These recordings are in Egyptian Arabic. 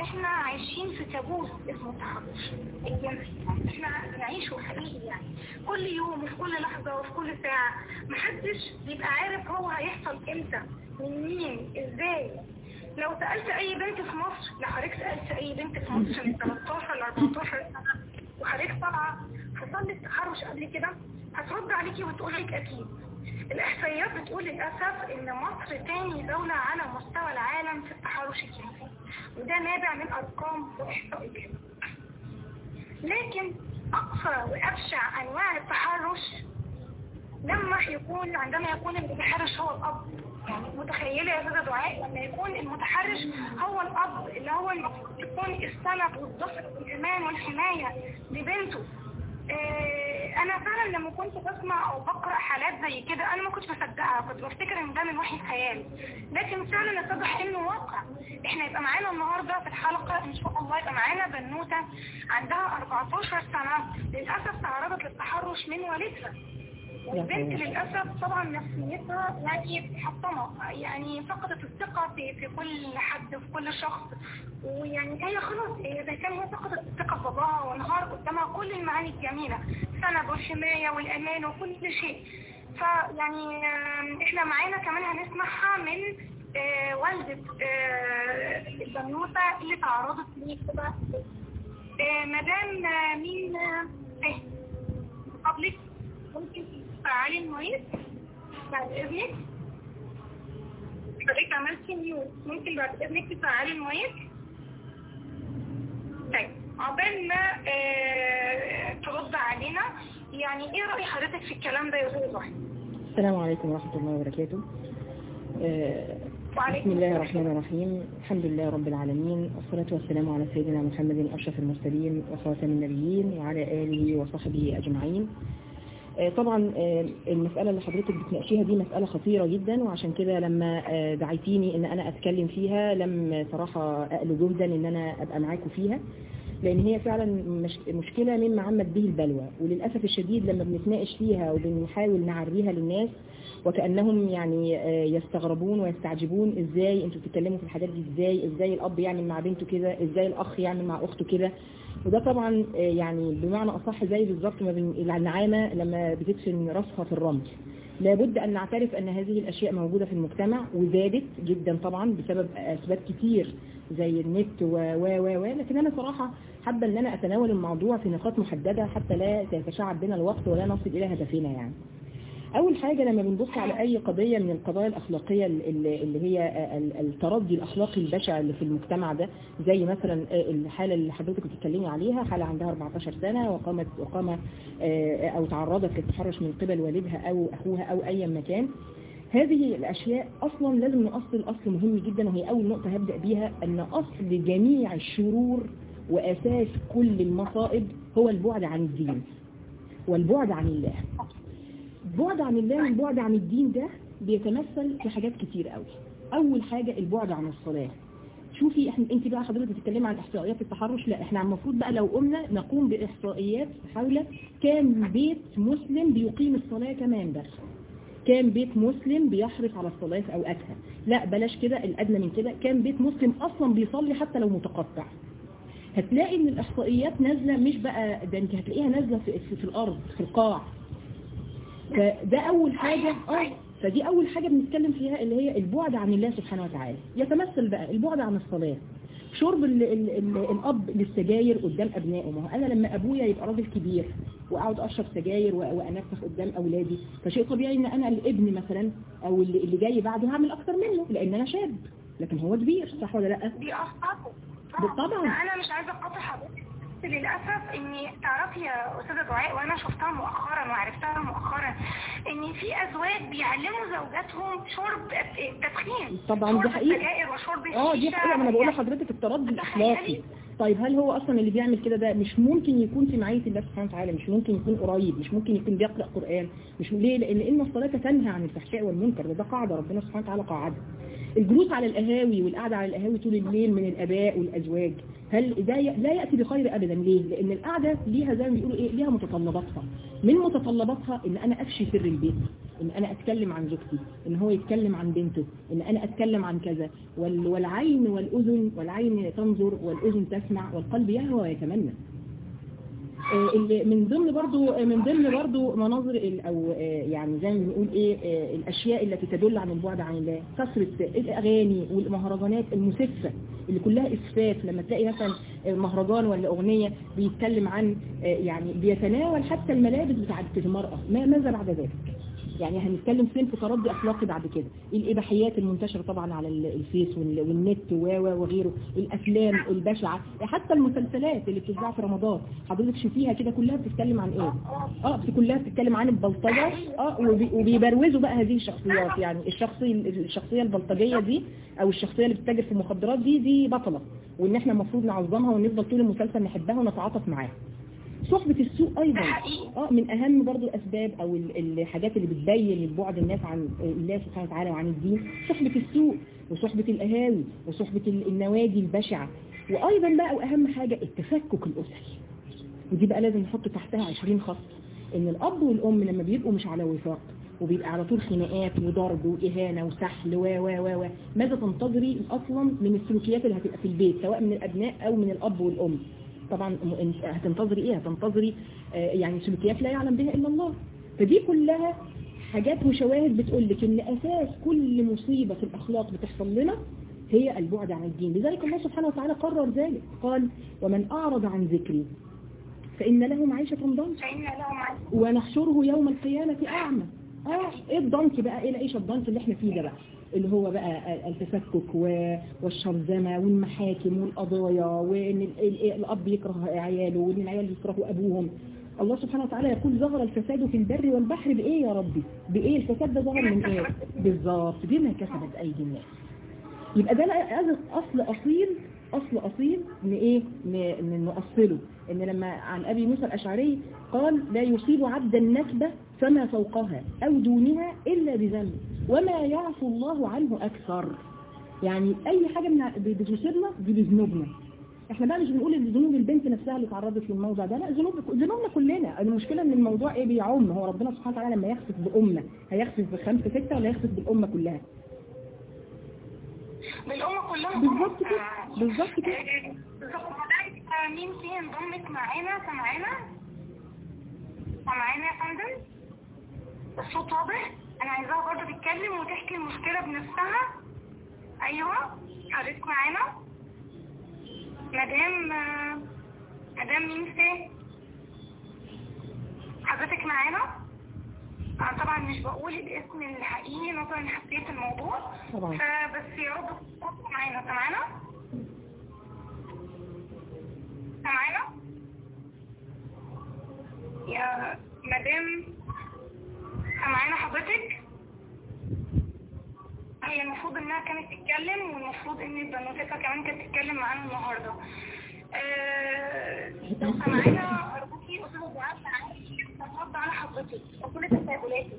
احنا عايشين في كابوس اسمه التحرش الجنسي احنا بنعيشه حقيقي يعني كل يوم وفي كل لحظة وفي كل ساعة محدش بيبقى عارف هو هيحصل امتى من مين ازاي لو سألت اي بنت في مصر لو حضرتك سألت اي بنت في مصر من 13 ل 14 سنة وحضرتك طالعة حصل لك تحرش قبل كده هترد عليكي وتقول لك اكيد الاحصائيات بتقول للاسف ان مصر تاني دولة على مستوى العالم في التحرش الجنسي وده نابع من ارقام واحصائيات لكن اقصى وابشع انواع التحرش لما يكون عندما يكون المتحرش هو الاب يعني متخيلة يا أستاذة دعاء لما يكون المتحرش هو الأب اللي هو المفروض يكون السند والظفر والإيمان والحماية لبنته آه، انا فعلا لما كنت بسمع او بقرا حالات زي كده انا ما كنتش بصدقها كنت بفتكر ان ده من وحي الخيال لكن فعلا اتضح انه واقع احنا يبقى معانا النهارده في الحلقه ان شاء الله يبقى معانا بنوته عندها 14 سنه للاسف تعرضت للتحرش من والدها والبنت للأسف طبعا نفسيتها يعني محطمة يعني فقدت الثقة في, في كل حد في كل شخص ويعني هي خلاص إذا كان هي فقدت الثقة في باباها وانهار قدامها كل المعاني الجميلة السند والحماية والأمان وكل شيء فيعني آه، احنا معانا كمان هنسمعها من آه، والدة آه، البنوتة اللي تعرضت لكده آه، مدام آه، مين آه، ايه قبلك ممكن تفعلي المايك بعد اذنك حضرتك عملتي ميوت ممكن بعد اذنك تفعلي المايك طيب عقبال ما آه، ترد علينا يعني ايه رأي حضرتك في الكلام ده يا استاذ ضحى السلام عليكم ورحمة الله وبركاته آه، بسم الله الرحمن الرحيم الحمد لله رب العالمين والصلاة والسلام على سيدنا محمد أشرف المرسلين وخاتم النبيين وعلى آله وصحبه أجمعين آه، طبعا آه، المسألة اللي حضرتك بتناقشيها دي مسألة خطيرة جدا وعشان كده لما آه، دعيتيني ان انا اتكلم فيها لم صراحة اقل جهدا ان انا ابقى معاكم فيها لان هي فعلا مش مشكلة مما عمت به البلوى وللأسف الشديد لما بنتناقش فيها وبنحاول نعريها للناس وكأنهم يعني آه، يستغربون ويستعجبون ازاي انتوا بتتكلموا في الحاجات دي ازاي ازاي الاب يعمل مع بنته كده ازاي الاخ يعمل مع اخته كده وده طبعا آه، يعني بمعنى اصح زي بالظبط ما بين النعامة لما بتدفن راسها في الرمل لابد أن نعترف أن هذه الأشياء موجودة في المجتمع وزادت جدا طبعا بسبب أسباب كتير زي النت و و و و لكن أنا صراحة حابة أن أنا أتناول الموضوع في نقاط محددة حتى لا تتشعب بنا الوقت ولا نصل إلى هدفنا يعني أول حاجة لما بنبص على أي قضية من القضايا الأخلاقية اللي اللي هي ال- التردي الأخلاقي البشع اللي في المجتمع ده زي مثلا الحالة اللي حضرتك بتتكلمي عليها حالة عندها 14 سنة وقامت وقام آه، أو تعرضت للتحرش من قبل والدها أو أخوها أو أي مكان هذه الأشياء أصلا لازم نأصل أصل مهم جدا وهي أول نقطة هبدأ بيها أن أصل جميع الشرور وأساس كل المصائب هو البعد عن الدين والبعد عن الله البعد عن الله والبعد عن الدين ده بيتمثل في حاجات كتير قوي اول حاجة البعد عن الصلاة شوفي احنا انت بقى حضرتك بتتكلمي عن احصائيات التحرش لا احنا المفروض بقى لو قمنا نقوم باحصائيات حول كام بيت مسلم بيقيم الصلاة كمان بس كام بيت مسلم بيحرص على الصلاة في اوقاتها لا بلاش كده الادنى من كده كام بيت مسلم اصلا بيصلي حتى لو متقطع هتلاقي ان الاحصائيات نازلة مش بقى ده انت هتلاقيها نازلة في, في, في الارض في القاع فده اول حاجة اه فدي اول حاجة بنتكلم فيها اللي هي البعد عن الله سبحانه وتعالى يتمثل بقى البعد عن الصلاة شرب ال ال ال الاب للسجاير قدام ابنائه ما هو انا لما ابويا يبقى راجل كبير واقعد اشرب سجاير و- وانفخ قدام اولادي فشيء طبيعي ان انا الابن مثلا او اللي, اللي جاي بعده هعمل اكتر منه لان انا شاب لكن هو كبير صح ولا لا دي أخطاء بالطبع. أنا مش عايزة أقاطع حضرتك بس للأسف إني تعرفي يا أستاذة دعاء وأنا شفتها مؤخرا وعرفتها مؤخرا إن في أزواج بيعلموا زوجاتهم شرب التدخين طبعا دي شرب حقيقة. السجائر وشرب اه دي الشيشة. حقيقة ما انا بقول يعني لحضرتك التردي تخيلي الاخلاقي طيب هل هو اصلا اللي بيعمل كده ده مش ممكن يكون في معيه الله سبحانه وتعالى مش ممكن يكون قريب مش ممكن يكون بيقرا قران مش ليه لان ان الصلاه تنهى عن الفحشاء والمنكر ده, ده قاعده ربنا سبحانه وتعالى قاعدها الجلوس على القهاوي والقعده على القهاوي طول الليل من الاباء والازواج هل ده لا ياتي بخير ابدا ليه لان القعده ليها زي ما بيقولوا ايه ليها متطلباتها من متطلباتها ان انا افشي سر البيت ان انا اتكلم عن زوجتي ان هو يتكلم عن بنته ان انا اتكلم عن كذا وال والعين والاذن والعين تنظر والاذن تسمع والقلب يهوى ويتمنى من ضمن برضو من ضمن برضو مناظر او يعني زي ما بنقول ايه الاشياء التي تدل عن البعد عن الله كثره الاغاني والمهرجانات المسفه اللي كلها اسفاف لما تلاقي مثلا مهرجان ولا اغنيه بيتكلم عن يعني بيتناول حتى الملابس بتاعت المراه ما ماذا بعد ذلك يعني هنتكلم فين في تردي اخلاقي بعد كده الاباحيات المنتشره طبعا على الفيس والنت وغيره الافلام البشعه حتى المسلسلات اللي بتذاع في رمضان حضرتك شوفيها كده كلها بتتكلم عن ايه اه كلها بتتكلم عن البلطجه اه وبيبروزوا بقى هذه الشخصيات يعني الشخصيه الشخصيه البلطجيه دي او الشخصيه اللي بتتاجر في المخدرات دي دي بطله وان احنا المفروض نعظمها ونفضل طول المسلسل نحبها ونتعاطف معاها صحبة السوء أيضا اه من أهم برضو الأسباب أو الحاجات اللي بتبين البعد الناس عن الله سبحانه وتعالى وعن الدين صحبة السوء وصحبة الأهاوي وصحبة النوادي البشعة وأيضا بقى وأهم حاجة التفكك الأسري ودي بقى لازم نحط تحتها 20 خط إن الأب والأم لما بيبقوا مش على وفاق وبيبقى على طول خناقات وضرب وإهانة وسحل و و و و ماذا تنتظري أصلا من السلوكيات اللي هتبقى في البيت سواء من الأبناء أو من الأب والأم طبعا هتنتظري ايه هتنتظري يعني سلوكيات لا يعلم بها الا الله فدي كلها حاجات وشواهد بتقول لك ان اساس كل مصيبة في الاخلاق بتحصل لنا هي البعد عن الدين لذلك الله سبحانه وتعالى قرر ذلك قال ومن اعرض عن ذكري فان له معيشة ضنكا ونحشره يوم القيامة اعمى اه ايه الضنك بقى ايه العيشة الضنك اللي احنا فيه ده بقى اللي هو بقى التفكك والشرذمة والمحاكم والقضايا وان الاب يكره عياله وان العيال يكرهوا ابوهم الله سبحانه وتعالى يقول ظهر الفساد في البر والبحر بايه يا ربي بايه الفساد ده ظهر من ايه بالظبط بما كسبت ايدي الناس يبقى ده اصل اصيل اصل اصيل ان ايه نؤصله ان لما عن ابي موسى الاشعري قال لا يصيب عبدا نكبه فما فوقها او دونها الا بذنب وما يعفو الله عنه اكثر يعني اي حاجه من بتصيبنا دي بذنوبنا احنا بقى مش بنقول ان ذنوب البنت نفسها اللي اتعرضت للموضوع ده لا ذنوب ذنوبنا كلنا المشكله ان الموضوع ايه بيعم هو ربنا سبحانه وتعالى لما يخسف بامه هيخسف بخمسه سته ولا يخسف بالامه كلها بالامه كلها بالظبط كده بالظبط كده مين فيها انضمت معانا سمعانا سمعانا يا فندم الصوت واضح انا عايزاها برضه تتكلم وتحكي المشكله بنفسها ايوه حضرتك معانا مدام مدام مين فين حضرتك معانا انا طبعا مش بقول الاسم الحقيقي نظرا لحساسيه الموضوع طبعا فبس يا رب تكونوا معانا سامعانا سامعانا يا مدام سامعانا حضرتك هي المفروض انها كانت تتكلم والمفروض ان بنوتتها كمان كانت تتكلم معانا النهارده لو سامعانا ارجوكي استاذ دعاء ترد على حضرتك وكل تساؤلاتك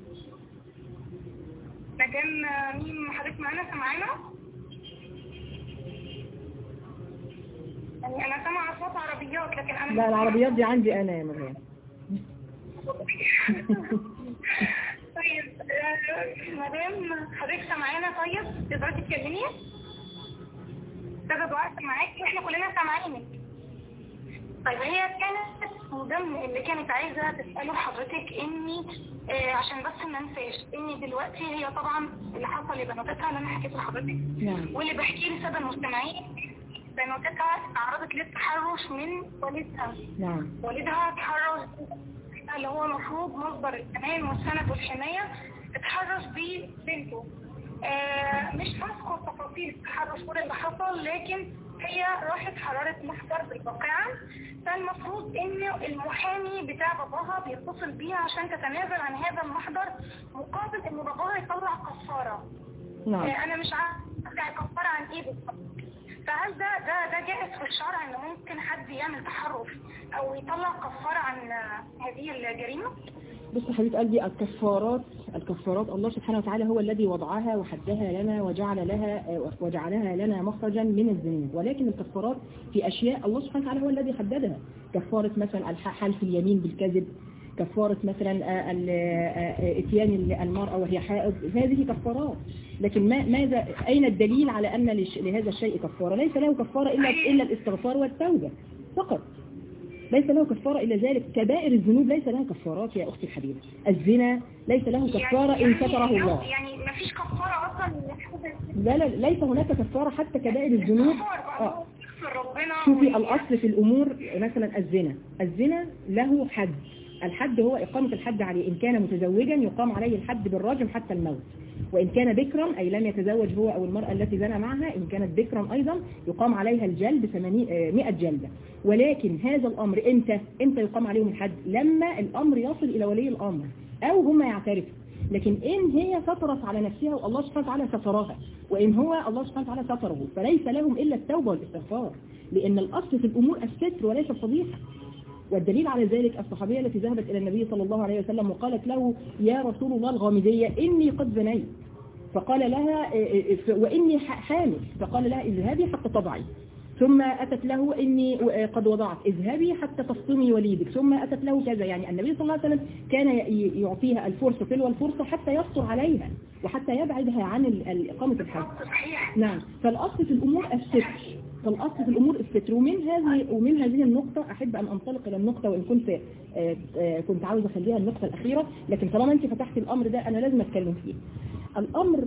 مدام مين حضرتك معانا سامعانا يعني انا سامعه صوت عربيات لكن انا لا العربيات دي عندي انا يا مريم طيب مدام حضرتك سامعانا طيب تقدري تتكلمي استاذه دعاء معاكي واحنا كلنا سامعينك طيب هي كانت من ضمن اللي كانت عايزه تساله حضرتك اني آه عشان بس ما انساش ان دلوقتي هي طبعا اللي حصل لبنوتتها اللي انا حكيته لحضرتك نعم واللي بحكيه للساده المستمعين بنوتتها تعرضت للتحرش من والدها نعم والدها تحرش اللي هو المفروض مصدر الأمان والسند والحماية اتحرش ببنته آه مش هذكر تفاصيل التحرش كل اللي حصل لكن هي راحت حرارة محضر بالواقعة فالمفروض ان المحامي بتاع باباها بيتصل بيها عشان تتنازل عن هذا المحضر مقابل ان باباها يطلع كفارة نعم آه انا مش عارفة كفارة عن ايه بالظبط فهل ده ده ده جائز في الشرع ان ممكن حد يعمل تحرف او يطلع كفارة عن هذه الجريمة بص حبيب قلبي الكفارات الكفارات الله سبحانه وتعالى هو الذي وضعها وحدها لنا وجعل لها وجعلها لنا مخرجا من الذنوب ولكن الكفارات في أشياء الله سبحانه وتعالى هو الذي حددها كفارة مثلا حلف اليمين بالكذب كفارة مثلا اتيان المرأة وهي حائض هذه كفارات لكن ما ماذا أين الدليل على أن لهذا الشيء كفارة ليس له كفارة إلا, إلا الاستغفار والتوبة فقط ليس له كفارة إلا ذلك كبائر الذنوب ليس لها كفارات يا أختي الحبيبة الزنا ليس له كفارة يعني إن ستره الله يعني ما فيش كفارة أصلا لا لا ليس هناك كفارة حتى كبائر الذنوب آه. ربنا شوفي الأصل في الأمور مثلا الزنا الزنا له حد الحد هو إقامة الحد عليه إن كان متزوجا يقام عليه الحد بالرجم حتى الموت وإن كان بكرا أي لم يتزوج هو أو المرأة التي زنى معها إن كانت بكرا أيضا يقام عليها الجلد 100 جلدة ولكن هذا الأمر إمتى إمتى يقام عليهم الحد لما الأمر يصل إلى ولي الأمر أو هم يعترفوا لكن إن هي سترت على نفسها والله سبحانه وتعالى سترها وإن هو الله سبحانه وتعالى ستره فليس لهم إلا التوبة والاستغفار لأن الأصل في الأمور الستر وليس الفضيحة والدليل على ذلك الصحابية التي ذهبت إلى النبي صلى الله عليه وسلم وقالت له يا رسول الله الغامدية إني قد زنيت فقال لها وإني حامل فقال لها اذهبي حتى تضعي ثم أتت له إني قد وضعت اذهبي حتى تفطمي وليدك ثم أتت له كذا يعني النبي صلى الله عليه وسلم كان يعطيها الفرصة تلو الفرصة حتى يسطر عليها وحتى يبعدها عن إقامة الحج نعم فالأصل في الأمور الستر فالأصل في الأمور الستر ومن هذه ومن هذه النقطة أحب أن أنطلق إلى النقطة وإن كنت كنت عاوز أخليها النقطة الأخيرة لكن طالما أنت فتحت الأمر ده أنا لازم أتكلم فيه الأمر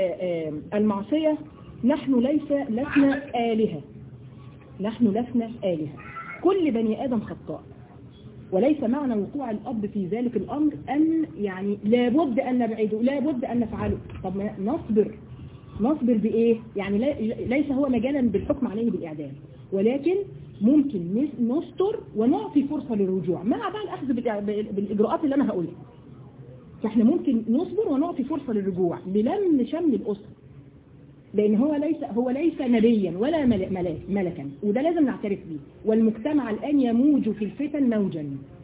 المعصية نحن ليس لسنا آلهة نحن لسنا آلهة كل بني آدم خطاء وليس معنى وقوع الأب في ذلك الأمر أن يعني لابد أن نبعده لابد أن نفعله طب نصبر نصبر بإيه؟ يعني ليس هو مجالا بالحكم عليه بالإعدام ولكن ممكن نستر ونعطي فرصة للرجوع مع بقى الأخذ بالإجراءات اللي أنا هقولها فإحنا ممكن نصبر ونعطي فرصة للرجوع للم شمل الأسرة لأن هو ليس هو ليس نبيا ولا ملك ملكا وده لازم نعترف به والمجتمع الآن يموج في الفتن موجا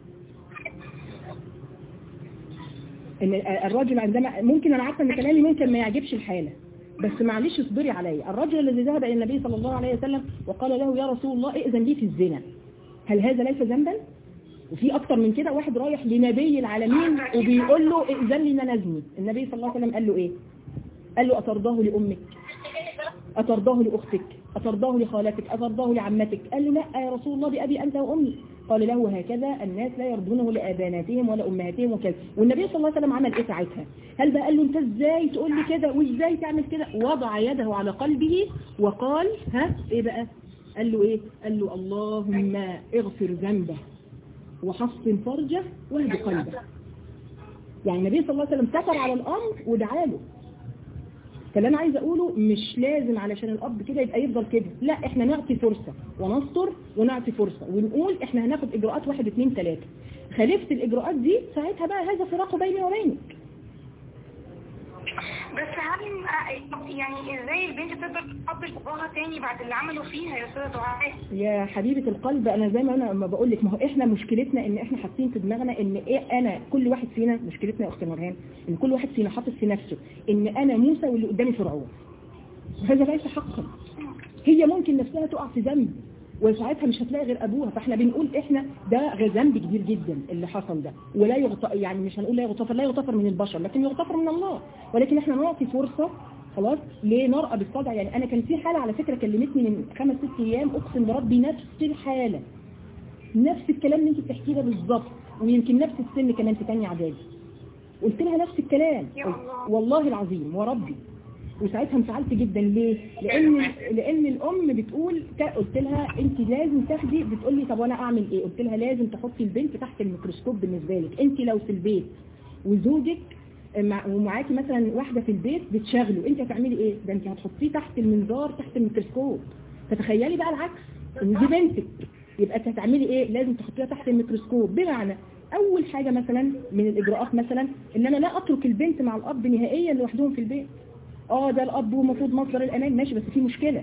ان الرجل عندما ممكن انا عارفه ان كلامي ممكن ما يعجبش الحاله بس معلش اصبري علي الرجل الذي ذهب الى النبي صلى الله عليه وسلم وقال له يا رسول الله ائذن لي في الزنا هل هذا ليس ذنبا وفي اكتر من كده واحد رايح لنبي العالمين وبيقول له ائذن لي ان انا ازني النبي صلى الله عليه وسلم قال له ايه قال له اترضاه لامك أترضاه لأختك أترضاه لخالتك أترضاه لعمتك قال له لا يا رسول الله بأبي أنت وأمي قال له هكذا الناس لا يرضونه لأباناتهم ولا أمهاتهم وكذا والنبي صلى الله عليه وسلم عمل إيه ساعتها هل بقى قال له أنت إزاي تقول لي كده وإزاي تعمل كده وضع يده على قلبه وقال ها إيه بقى قال له إيه قال له اللهم اغفر ذنبه وحصن فرجه واهد قلبه يعني النبي صلى الله عليه وسلم سكر على الأمر ودعاله فاللي انا عايزه اقوله مش لازم علشان الاب كده يبقى يفضل كده لا احنا نعطي فرصة ونستر ونعطي فرصة ونقول احنا هناخد اجراءات واحد اتنين تلاتة خالفت الاجراءات دي ساعتها بقى هذا فراق بيني وبينك بس هل يعني ازاي البنت تقدر تقبل باباها تاني بعد اللي عملوا فيها يا استاذه دعاء يا حبيبه القلب انا زي ما انا ما بقول لك ما هو احنا مشكلتنا ان احنا حاطين في دماغنا ان ايه انا كل واحد فينا مشكلتنا يا اخت نورهان ان كل واحد فينا حاطط في نفسه ان انا موسى واللي قدامي فرعون وهذا ليس حقا هي ممكن نفسها تقع في ذنب وساعتها مش هتلاقي غير ابوها فاحنا بنقول احنا ده ذنب كبير جدا اللي حصل ده ولا يغتفر يعني مش هنقول لا يغتفر لا يغتفر من البشر لكن يغتفر من الله ولكن احنا نعطي فرصة خلاص لنرأى بالصدع يعني انا كان في حالة على فكرة كلمتني من خمس ست ايام اقسم بربي نفس الحالة نفس الكلام اللي انت بتحكيه ده بالظبط ويمكن نفس السن كمان في تاني اعدادي قلت لها نفس الكلام والله العظيم وربي وساعتها انفعلت جدا ليه لان لان الام بتقول قلت لها انت لازم تاخدي بتقول لي طب وانا اعمل ايه قلت لها لازم تحطي البنت تحت الميكروسكوب بالنسبه لك انت لو في البيت وزوجك ومعاكي مثلا واحده في البيت بتشغله انت هتعملي ايه ده انت هتحطيه تحت المنظار تحت الميكروسكوب فتخيلي بقى العكس ان دي بنتك يبقى انت هتعملي ايه لازم تحطيها تحت الميكروسكوب بمعنى اول حاجه مثلا من الاجراءات مثلا ان انا لا اترك البنت مع الاب نهائيا لوحدهم في البيت اه ده الاب ومفروض مصدر الامان ماشي بس في مشكلة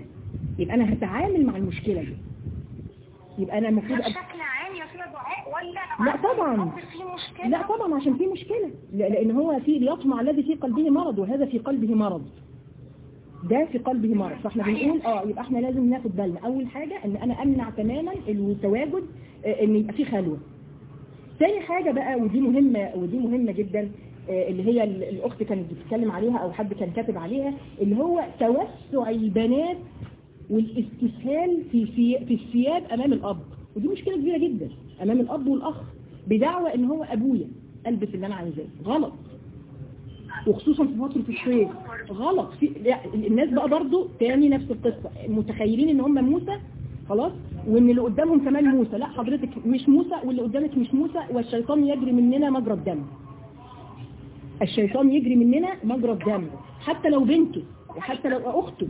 يبقى انا هتعامل مع المشكلة دي يبقى انا المفروض ده أب... بشكل عام يا سيدة دعاء ولا لا طبعا. الأب فيه مشكلة لا طبعا عشان في مشكلة لا- لان هو في ليطمع الذي في قلبه مرض وهذا في قلبه مرض ده في قلبه مرض فاحنا بنقول اه يبقى احنا لازم ناخد بالنا اول حاجة ان انا امنع تماما التواجد آه، ان يبقى في خلوة تاني حاجة بقى ودي مهمة ودي مهمة جدا آه، اللي هي ال- الاخت كانت بتتكلم عليها او حد كان كاتب عليها اللي هو توسع البنات والاستسهال في في في الثياب امام الاب ودي مشكلة كبيرة جدا امام الاب والاخ بدعوى ان هو ابويا البس اللي انا عايزاه غلط وخصوصا في فترة الصيف غلط في لا، الناس بقى برضو تاني نفس القصة متخيلين ان هم موسى خلاص وان اللي قدامهم كمان موسى لا حضرتك مش موسى واللي قدامك مش موسى والشيطان يجري مننا مجرى الدم الشيطان يجري مننا مجرى الدم حتى لو بنته وحتى لو اخته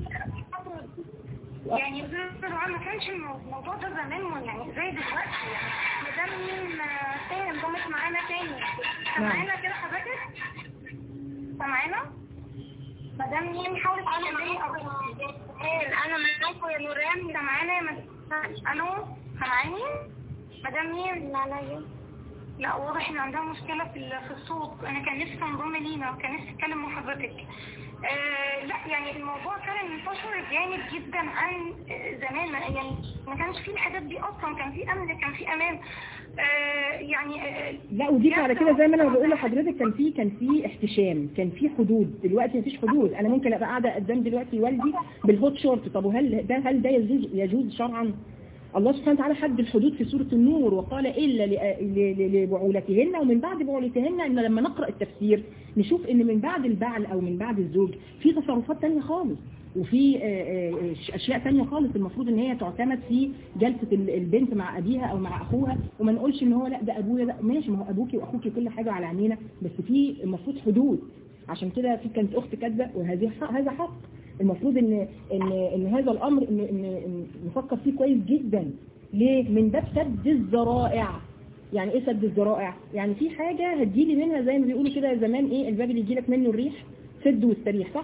يعني زمان ما كانش الموضوع ده زمان يعني زي دلوقتي يعني مدام مين آه، تاني انضمت معانا تاني سامعانا كده حضرتك سامعانا مدام مين حاولت تكلمني او انا معاكم يا نوران سامعانا يا مدام الو سامعاني مدام مين لا لا لا واضح ان عندها مشكلة في ال- في الصوت انا كان نفسي انضم لينا وكان نفسي اتكلم مع حضرتك آه لا يعني الموضوع كان انتشر جامد جدا عن آه، زمان ما- يعني ما كانش فيه الحاجات دي اصلا كان فيه امن كان فيه امان آه يعني آه، لا وضيف على كده زي ما انا بقول لحضرتك كان في كان في احتشام كان في حدود دلوقتي مفيش حدود انا ممكن ابقى قاعده قدام دلوقتي والدي بالهوت شورت طب وهل ده هل ده يجوز يجوز شرعا الله سبحانه وتعالى حد الحدود في سورة النور وقال إلا ل- ل- لبعولتهن ومن بعد بعولتهن إن لما نقرأ التفسير نشوف إن من بعد البعل أو من بعد الزوج في تصرفات تانية خالص وفي آه، آه، أشياء تانية خالص المفروض إن هي تعتمد في جلسة ال- البنت مع أبيها أو مع أخوها وما نقولش إن هو لا ده أبويا لا ماشي ما هو أبوكي وأخوكي كل حاجة على عينينا بس في المفروض حدود عشان كده في كانت أخت كاتبة وهذه حق- هذا حق المفروض ان ان ان هذا الامر ان ان إن نفكر فيه كويس جدا ليه من باب سد الذرائع يعني ايه سد الذرائع يعني في حاجة هتجيلي منها زي ما بيقولوا كده زمان ايه الباب اللي يجيلك منه الريح سد واستريح صح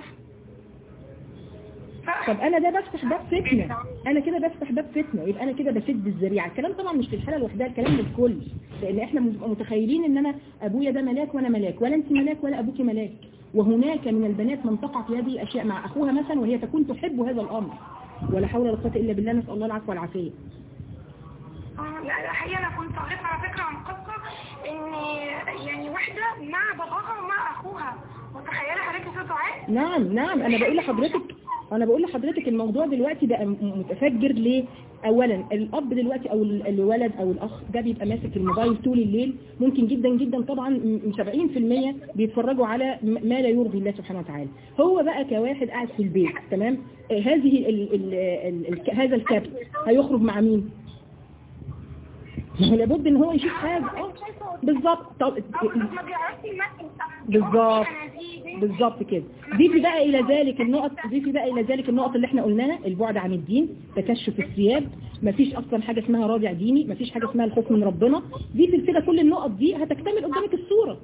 طب انا ده بفتح باب فتنة انا كده بفتح باب فتنة يبقى انا كده بسد الذريعة الكلام طبعا مش في الحالة لوحدها الكلام للكل لان احنا بنبقى متخيلين ان انا ابويا ده ملاك وانا ملاك ولا انت ملاك ولا ابوكي ملاك وهناك من البنات من تقع في هذه الاشياء مع اخوها مثلا وهي تكون تحب هذا الامر ولا حول ولا قوه الا بالله نسال الله العفو والعافيه اه لا الحقيقة انا كنت قريت على فكرة عن قصة ان يعني واحدة مع باباها ومع اخوها متخيلة حضرتك يا ست دعاء نعم نعم انا بقول لحضرتك انا بقول لحضرتك الموضوع دلوقتي بقى م- متفجر ليه اولا الاب دلوقتي او ال- الولد او الاخ ده بيبقى ماسك الموبايل طول الليل ممكن جدا جدا طبعا م- 70% بيتفرجوا على م- ما لا يرضي الله سبحانه وتعالى هو بقى كواحد قاعد في البيت تمام آه، هذه ال ال ال ال هذا الكبت هيخرج مع مين ما هو لابد ان هو يشوف حاجه اه بالظبط طب ما بيعرفش يمثل بالظبط بالظبط كده ضيفي بقى الى ذلك النقط ضيفي بقى الى ذلك النقط اللي احنا قلناها البعد عن الدين تكشف الثياب مفيش اصلا حاجه اسمها رادع ديني مفيش حاجه اسمها الخوف من ربنا ضيفي كده كل النقط دي هتكتمل قدامك الصوره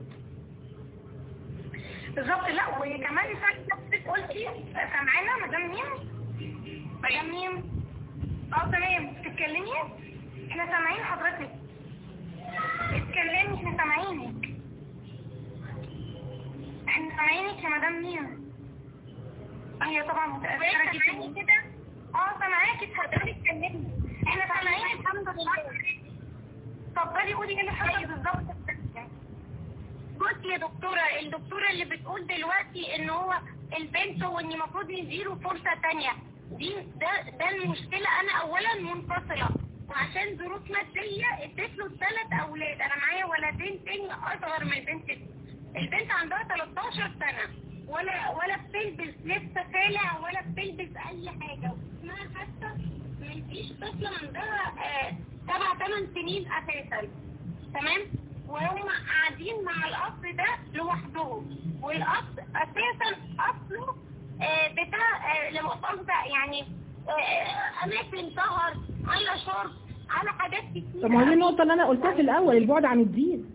بالظبط لا وكمان فاكر قلتي سامعانا مدام مين مدام مين اه تمام بتتكلمي احنا سامعين حضرتك اتكلمي احنا سامعينك احنا سامعينك يا مدام مين هي طبعا متأثرة جدا كده اه سامعاكي اتفضلي اتكلمي احنا سامعينك الحمد لله اتفضلي قولي ايه اللي حصل بالظبط بصي يا دكتورة الدكتورة اللي بتقول دلوقتي ان هو البنت وان المفروض نديله فرصة تانية دي ده ده المشكلة انا اولا منفصلة وعشان ظروف مادية اديت له ثلاث اولاد انا معايا ولدين تاني اصغر من البنت دي البنت عندها 13 سنة ولا ولا بتلبس لبس خالع ولا بتلبس اي حاجة اسمها حتى مفيش طفلة عندها آه، سبع ثمان سنين اساسا تمام وهم قاعدين مع الأصل ده لوحدهم والأصل أساسا أصله آه، بتاع آه، لمؤاخذة يعني آه، أماكن سهر على شرب على حاجات كتير طب ما هي دي النقطه اللي انا قلتها في الاول البعد عن الدين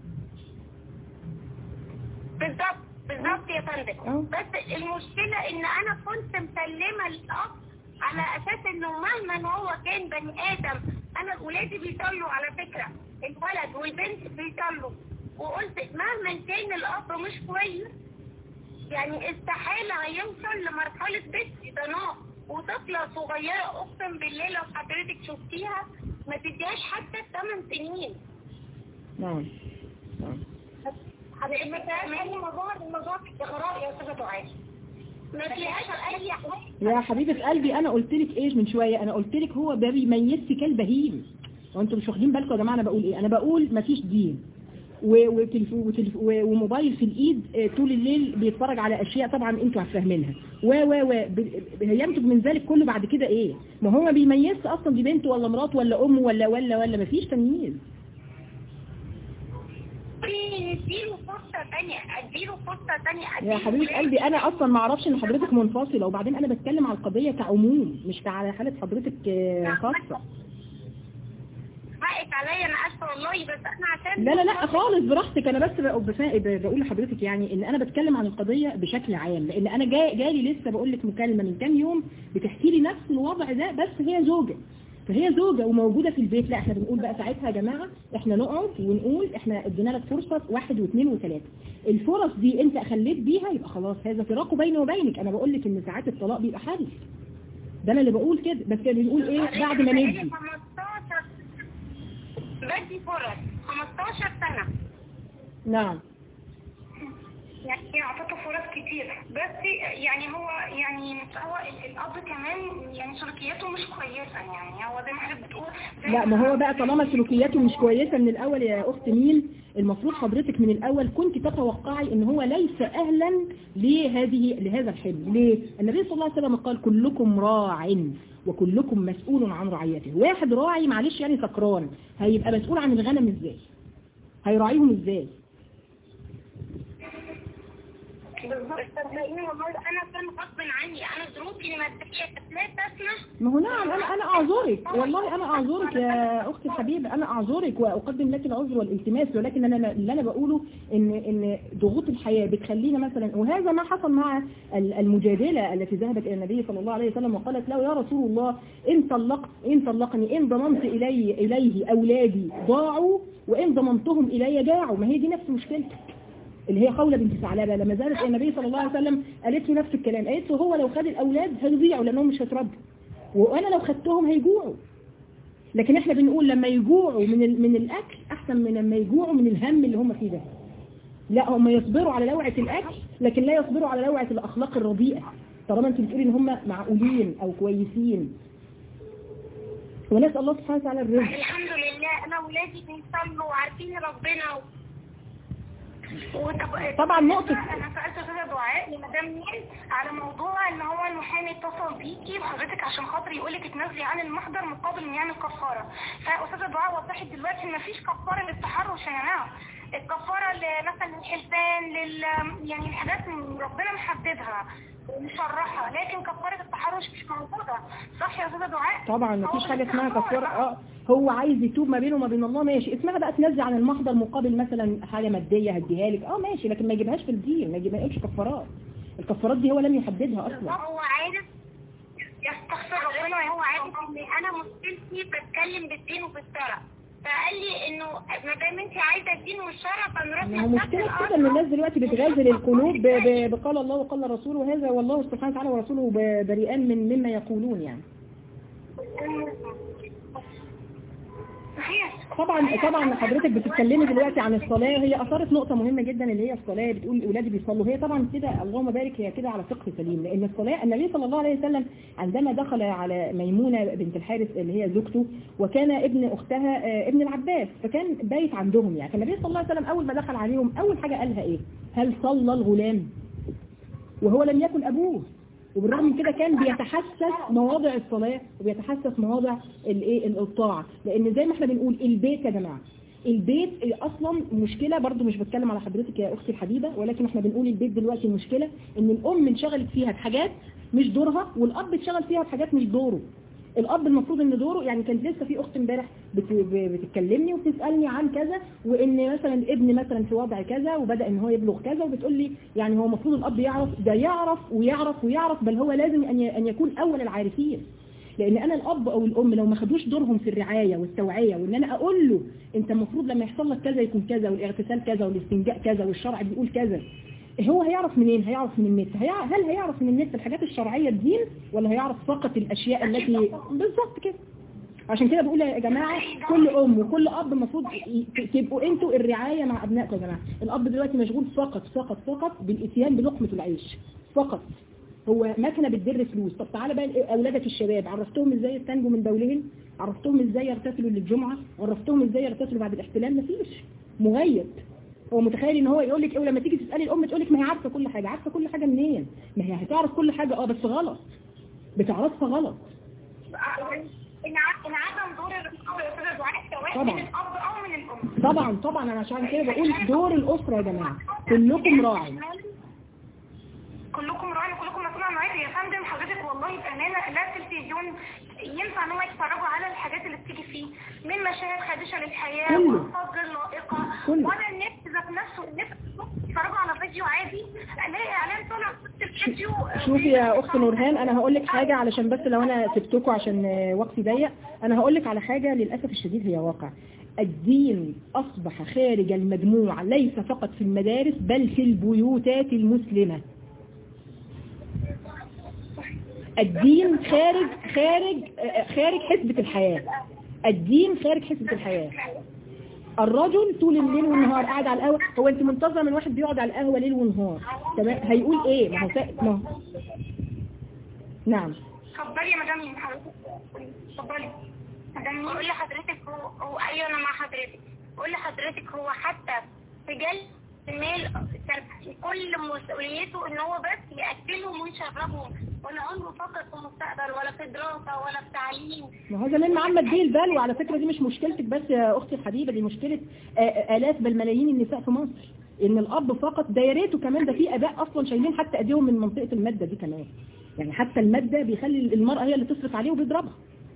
بالظبط بالظبط يا أه. فندم بس المشكلة إن أنا كنت مسلمة الأصل على اساس انه مهما هو كان بني ادم انا ولادي بيصلوا على فكرة الولد والبنت بيصلوا وقلت مهما كان الاب مش كويس يعني استحالة هيوصل لمرحلة بنت ضناء وطفلة صغيرة اقسم بالله لو حضرتك شفتيها ما تديهاش حتى 8 سنين نعم نعم حضرتك الموضوع الموضوع اغراء يا استاذه دعاء ما فيهاش اي حاجة يا حبيبة قلبي انا قلت لك ايش من شوية انا قلت لك هو ده بيميزك كالبهيم وانتم مش واخدين بالكم يا جماعة انا بقول ايه انا بقول مفيش دين و- وتلف- وتلف- و- وموبايل في الايد آه، طول الليل بيتفرج على اشياء طبعا انتوا فاهمينها و و و ب- ب- هينتج من ذلك كله بعد كده ايه ما هو ما بيميزش اصلا دي بنت ولا مرات ولا ام ولا ولا ولا مفيش تمييز اديله فرصة تانية اديله فرصة تانية يا أديله حبيبة فرصة. قلبي انا اصلا ما اعرفش ان حضرتك منفصلة وبعدين انا بتكلم على القضية كعموم مش على حالة حضرتك آه، خاصة حقك عليا انا اسفة والله بس احنا عشان لا لا لا خالص براحتك انا بس بق- بفا- ب- بقول لحضرتك يعني ان انا بتكلم عن القضية بشكل عام لان انا جاي جالي لسه بقول لك مكالمة من كام يوم بتحكي لي نفس الوضع ده بس هي زوجة فهي زوجة وموجودة في البيت لا احنا بنقول بقى ساعتها يا جماعة احنا نقعد ونقول احنا ادينا لك فرصة واحد واثنين وثلاثة الفرص دي انت خليت بيها يبقى خلاص هذا فراق بيني وبينك انا بقول لك ان ساعات الطلاق بيبقى حل ده انا اللي بقول كده بس كان بنقول ايه بعد ما بقالي ندي 15 بدي فرص 15 سنة نعم يعني اعطته فرص كتير بس يعني هو يعني هو ال- الاب كمان يعني سلوكياته مش كويسه يعني هو زي ما حضرتك بتقول زي لا ما هو بقى طالما سلوكياته مش كويسة من الأول يا أخت مين المفروض حضرتك من الأول كنت تتوقعي إن هو ليس أهلا لهذه لهذا الحلم ليه؟ النبي صلى الله عليه وسلم قال كلكم راع وكلكم مسؤول عن رعيته واحد راعي معلش يعني سكران هيبقى مسؤول عن الغنم إزاي هيراعيهم إزاي بالظبط صدقيني والله انا كان غصب عني انا ظروفي المادية كانت لا تسمح ما هو نعم أنا أنا أعذرك والله أنا أعذرك يا أختي الحبيبة أنا أعذرك وأقدم لك العذر والالتماس ولكن أنا اللي أنا بقوله إن إن ضغوط الحياة بتخلينا مثلا وهذا ما حصل مع ال- المجادلة التي ذهبت إلى النبي صلى الله عليه وسلم وقالت له يا رسول الله إن طلقت إن طلقني إن ضمنت إلي إليه أولادي ضاعوا وإن ضمنتهم إلي جاعوا ما هي دي نفس مشكلتك اللي هي خولة بنت ثعلبة لما زالت النبي صلى الله عليه وسلم قالت له نفس الكلام قالت له هو لو خد الأولاد هيضيعوا لأنهم مش هيتربوا وأنا لو خدتهم هيجوعوا لكن احنا بنقول لما يجوعوا من ال- من الأكل أحسن من لما يجوعوا من الهم اللي هم فيه ده لا هم يصبروا على لوعة الأكل لكن لا يصبروا على لوعة الأخلاق الرديئة طالما انت بتقولي ان هم معقولين أو كويسين ونسأل الله سبحانه وتعالى الرزق الحمد لله انا ولادي بيصلوا وعارفين ربنا و... وطب- طبعا نقطة انا سالت استاذه دعاء لمدام مين على موضوع ان هو المحامي اتصل بيكي وحضرتك عشان خاطر يقولك اتنازلي عن المحضر مقابل ان يعمل كفاره فاستاذه دعاء وضحت دلوقتي ان مفيش كفاره للتحرش يا جماعه الكفاره ل- مثلا للحلفان لل يعني الحاجات ربنا محددها ومشرحها لكن كفاره التحرش مش موجوده صح يا استاذه دعاء طبعا مفيش هو حاجة بس اسمها هو- كفارة اه هو عايز يتوب ما بينه وما بين الله ماشي اسمها بقى تنزل عن المحضر مقابل مثلا حاجة مادية هديها لك اه ماشي لكن ما يجيبهاش في الدين ما يجيبهاش كفارات الكفارات دي هو لم يحددها اصلا هو عارف يستغفر ربنا ربنا هو عارف ان انا مشكلتي بتكلم بالدين وبالشرع فقال لي انه ما دام انت عايزه الدين والشرع فنروح ما هو نتنفذ مشكلة كده ان الناس دلوقتي بتغازل القلوب ب- ب- بقال الله وقال الرسول وهذا والله سبحانه وتعالى ورسوله ب- بريئان من مما يقولون يعني صحيح طبعا طبعا حضرتك بتتكلمي دلوقتي عن الصلاة هي أثارت نقطة مهمة جدا اللي هي الصلاة بتقول أولادي بيصلوا هي طبعا كده اللهم بارك هي كده على فقه سليم لأن الصلاة النبي صلى الله عليه وسلم عندما دخل على ميمونة بنت الحارث اللي هي زوجته وكان ابن أختها آه، ابن العباس فكان بايت عندهم يعني فالنبي صلى الله عليه وسلم أول ما دخل عليهم أول حاجة قالها إيه هل صلى الغلام وهو لم يكن أبوه وبالرغم من كده كان بيتحسس مواضع الصلاة وبيتحسس مواضع الايه الطاعة لان زي ما احنا بنقول البيت يا جماعة البيت اصلا مشكلة برضو مش بتكلم على حضرتك يا اختي الحبيبة ولكن احنا بنقول البيت دلوقتي المشكلة ان الام انشغلت فيها بحاجات مش دورها والاب اتشغل فيها بحاجات مش دوره الاب المفروض ان دوره يعني كانت لسه في اخت امبارح بت- ب- بتكلمني وبتسالني عن كذا وان مثلا ابن مثلا في وضع كذا وبدا ان هو يبلغ كذا وبتقول لي يعني هو المفروض الاب يعرف ده يعرف ويعرف ويعرف بل هو لازم ان ي- ان يكون اول العارفين لان انا الاب او الام لو ما خدوش دورهم في الرعايه والتوعيه وان انا اقول له انت المفروض لما يحصل لك كذا يكون كذا والاغتسال كذا والاستنجاء كذا والشرع بيقول كذا هو هيعرف منين هيعرف من النت هيع- هل هيعرف من النت الحاجات الشرعيه الدين ولا هيعرف فقط الاشياء التي بالظبط كده عشان كده بقول يا جماعه كل ام وكل اب المفروض ي- تبقوا انتوا الرعايه مع ابنائكم يا جماعه الاب دلوقتي مشغول فقط فقط فقط بالاتيان بلقمه العيش فقط هو مكنه بتدر فلوس طب تعالى بقى اولادك الشباب عرفتهم ازاي يستنجوا من بولهم عرفتهم ازاي يغتسلوا للجمعه عرفتهم ازاي يغتسلوا بعد الاحتلام مفيش مغيب هو متخيل ان هو يقول لك ايه ولما تيجي تسالي الام تقول لك ما هي عارفه كل حاجه عارفه كل حاجه منين ما هي هتعرف كل حاجه اه بس غلط بتعرفها غلط انع- انعدم دور الأب يا أستاذة دعاء سواء طبعا. من الأب أو من الأم طبعا طبعا انا عشان كده بقول دور الاسره يا جماعه كلكم راعي كلكم راعي وكلكم مسؤول عن رعايته يا فندم حضرتك والله بأمانة لا التلفزيون ينفع ان هم يتفرجوا على الحاجات اللي بتيجي فيه من مشاهد خادشة للحياة كله. وألفاظ غير لائقة كله. ولا النت ذات نفسه النت يتفرجوا على فيديو عادي الاقي اعلان طالع في الفيديو شوفي يا اخت نورهان انا هقول لك حاجه علشان بس لو انا سبتكم عشان آه، وقتي ضيق انا هقول لك على حاجه للاسف الشديد هي واقع الدين اصبح خارج المجموع ليس فقط في المدارس بل في البيوتات المسلمه الدين خارج خارج آه، خارج حسبة الحياة الدين خارج حسبة الحياة الرجل طول الليل والنهار قاعد على القهوة هو انت منتظرة من واحد بيقعد على القهوة ليل ونهار تمام هيقول ايه ما هو سا... ما هو نعم اتفضلي يا مدام مين حضرتك اتفضلي مدام مين بقول لحضرتك هو, هو ايوه انا مع حضرتك بقول لحضرتك هو حتى رجال المال كان كل مسؤوليته ان هو بس ياكلهم ويشربهم ولا عمره فكر في المستقبل ولا في دراسه ولا في تعليم ما هو زمان محمد بيه البلوى على فكرة دي مش مشكلتك بس يا اختي الحبيبة دي مشكلة آه، آه، الاف بل ملايين النساء في مصر ان الاب فقط ده يا ريته كمان ده في اباء اصلا شايلين حتى ايديهم من منطقة المادة دي كمان يعني حتى المادة بيخلي المرأة هي اللي تصرف عليه وبيضربها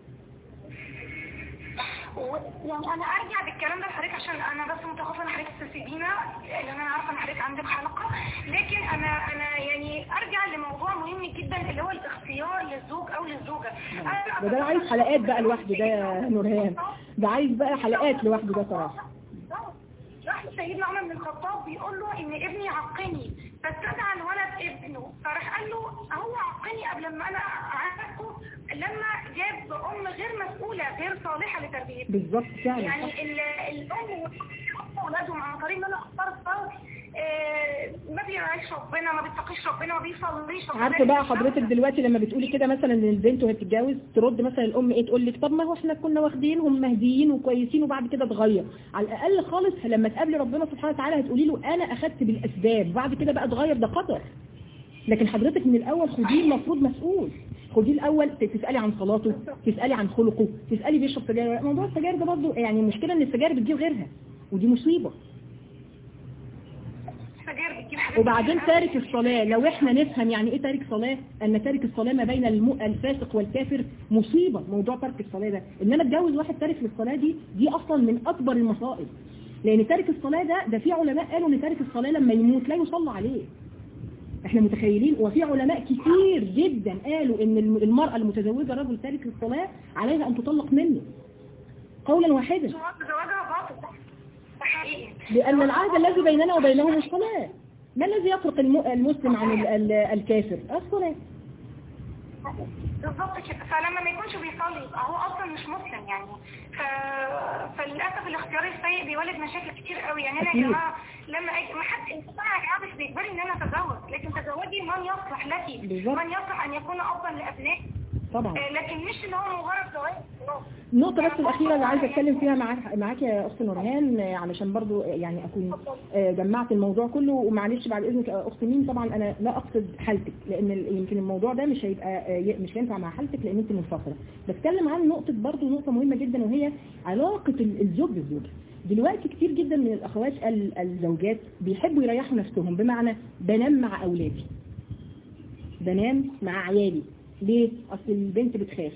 و- يعني انا ارجع بالكلام ده لحضرتك عشان انا بس متخوفه ان حضرتك تسيبينا لان انا عارفه ان حضرتك عندك حلقه لكن انا انا يعني ارجع لموضوع مهم جدا اللي هو الاختيار للزوج او للزوجه أنا ده ده عايز حلقات بقى لوحده ده يا نورهان ده عايز بقى حلقات لوحده ده صراحة راح سيدنا عمر بن الخطاب بيقول له ان ابني عقني فاستدعى الولد ابنه فراح قال له هو عقني قبل ما انا عرفته لما جاب ام غير مسؤوله غير صالحه لتربيته بالظبط فعلا صح. يعني ال- الام اولادهم عن طريق ان انا اختار فرد آه، ما بيراعيش ربنا ما بيتقيش ربنا ما بيصليش عارفه بقى حضرتك دلوقتي لما بتقولي كده مثلا ان البنت وهي بتتجوز ترد مثلا الام ايه تقول لك طب ما هو احنا كنا واخدينهم مهديين وكويسين وبعد كده اتغير على الاقل خالص لما تقابلي ربنا سبحانه وتعالى هتقولي له انا اخدت بالاسباب وبعد كده بقى اتغير ده قدر لكن حضرتك من الاول خديه المفروض مسؤول خديه الاول تسالي عن صلاته تسالي عن خلقه تسالي بيشرب سجاير ولا لا. موضوع السجاير ده برضه يعني المشكله ان السجاير بتجيب غيرها ودي مصيبه السجاير بتجيب حاجات وبعدين كتير تارك الصلاة لو احنا نفهم يعني ايه تارك صلاة ان تارك الصلاة ما بين الم... الفاسق والكافر مصيبة موضوع ترك الصلاة ده ان انا اتجوز واحد تارك للصلاة دي دي اصلا من اكبر المصائب لان تارك الصلاة ده ده في علماء قالوا ان تارك الصلاة لما يموت لا يصلى عليه احنا متخيلين وفي علماء كتير جدا قالوا ان الم- المرأة المتزوجة رجل تارك للصلاة عليها ان تطلق منه قولا واحدا زواجها باطل ده ده حقيقي لأن العهد الذي بيننا وبينهم الصلاة ما الذي يفرق الم- المسلم عن ال- ال- الكافر الصلاة بالظبط كده فلما ما يكونش بيصلي يبقى هو اصلا مش مسلم يعني ف... فللاسف الاختيار السيء بيولد مشاكل كتير قوي يعني انا يا أكيد. جماعه لما أجي... ما حد انت طبعا يا جماعه مش بيجبرني ان انا اتزوج لكن تزوجي من يصلح لك بالظبط. من يصلح ان يكون افضل لابنائك طبعا آه، لكن مش ان هو مجرد زواج خلاص النقطة بس الأخيرة اللي عايزة أتكلم فيها معاك معاك يا أخت نورهان آه، علشان برضو آه، يعني أكون آه، جمعت الموضوع كله ومعلش بعد إذنك يا أخت مين طبعا أنا لا أقصد حالتك لأن ال- يمكن الموضوع ده مش هيبقى آه، ي- مش هينفع مع حالتك لأن أنت منفصلة بتكلم عن نقطة برضو نقطة مهمة جدا وهي علاقة ال- الزوج بالزوجة دلوقتي كتير جدا من الأخوات ال- الزوجات بيحبوا يريحوا نفسهم بمعنى بنام مع أولادي بنام مع عيالي ليه؟ أصل البنت بتخاف